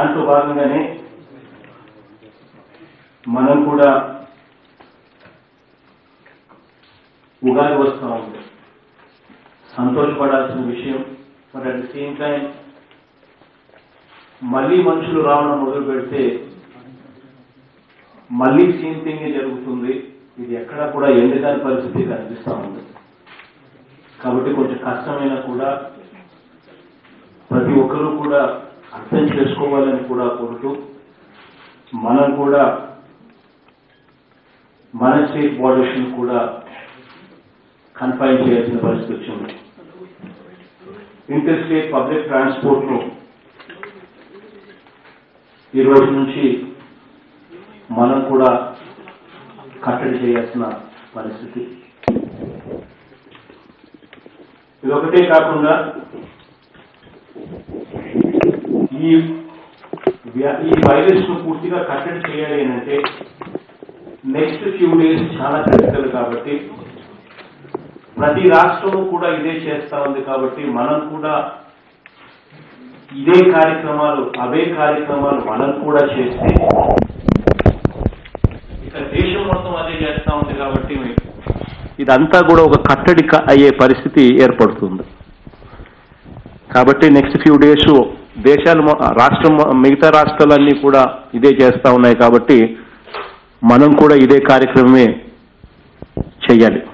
దాంట్లో భాగంగానే మనం కూడా ఉగాది వస్తూ ఉంది సంతోషపడాల్సిన విషయం but at the same time మళ్ళీ మనుషులు రావడం మొదలు పెడితే మళ్ళీ సేమ్ థింగ్ జరుగుతుంది ఇది ఎక్కడా కూడా ఎండదాని పరిస్థితి కనిపిస్తా ఉంది కాబట్టి కొంచెం కష్టమైనా కూడా ప్రతి ఒక్కరూ కూడా అర్థం చేసుకోవాలని కూడా కోరుతూ మనం కూడా మన స్టేట్ బార్డర్స్ కూడా కన్ఫైన్ చేయాల్సిన పరిస్థితి వచ్చింది ఇంటర్ స్టేట్ పబ్లిక్ ట్రాన్స్పోర్ట్ ను ఈ రోజు నుంచి మనం కూడా కట్టడి చేయాల్సిన పరిస్థితి ఇదొకటే కాకుండా ఈ వ్యా- ఈ వైరస్ ను పూర్తిగా కట్టడి చేయాలి అని అంటే నెక్స్ట్ ఫ్యూ డేస్ చాలా క్రిటికల్ కాబట్టి ప్రతి రాష్ట్రము కూడా ఇదే చేస్తా ఉంది కాబట్టి మనం కూడా ఇదే కార్యక్రమాలు అవే కార్యక్రమాలు మనం కూడా చేస్తే ఇక దేశం మొత్తం అదే చేస్తా ఉంది కాబట్టి ఇదంతా కూడా ఒక కట్టడి క- అయ్యే పరిస్థితి ఏర్పడుతుంది కాబట్టి నెక్స్ట్ ఫ్యూ డేస్ దేశాలు మొ- రాష్ట్రం మొ- మిగతా రాష్ట్రాలన్నీ కూడా ఇదే చేస్తా ఉన్నాయి కాబట్టి మనం కూడా ఇదే కార్యక్రమమే చెయ్యాలి